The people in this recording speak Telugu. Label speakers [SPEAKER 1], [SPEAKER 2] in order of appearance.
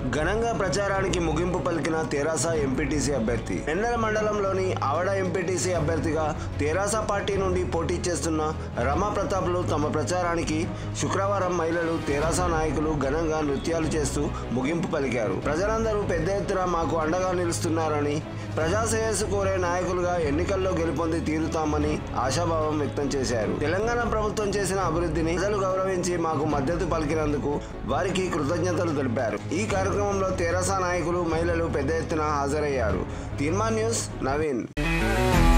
[SPEAKER 1] ఘనంగా ప్రచారానికి ముగింపు పలికిన తెరాస ఎంపీటీసీ అభ్యర్థి ఎన్నెల మండలంలోని ఆవడ ఎంపీటీసీ అభ్యర్థిగా తెరాస పార్టీ నుండి పోటీ చేస్తున్న రమా ప్రతాప్లు తమ ప్రచారానికి శుక్రవారం మహిళలు తెరాస నాయకులు ఘనంగా నృత్యాలు చేస్తూ ముగింపు పలికారు ప్రజలందరూ పెద్ద ఎత్తున మాకు అండగా నిలుస్తున్నారని ప్రజా శ్రేయస్సు కోరే నాయకులుగా ఎన్నికల్లో గెలుపొంది తీరుతామని ఆశాభావం వ్యక్తం చేశారు తెలంగాణ ప్రభుత్వం చేసిన అభివృద్ధిని ప్రజలు గౌరవించి మాకు మద్దతు పలికినందుకు వారికి కృతజ్ఞతలు తెలిపారు ఈ కార్యక్రమంలో తెరాస నాయకులు మహిళలు పెద్ద ఎత్తున హాజరయ్యారు తీర్మాన్ న్యూస్ నవీన్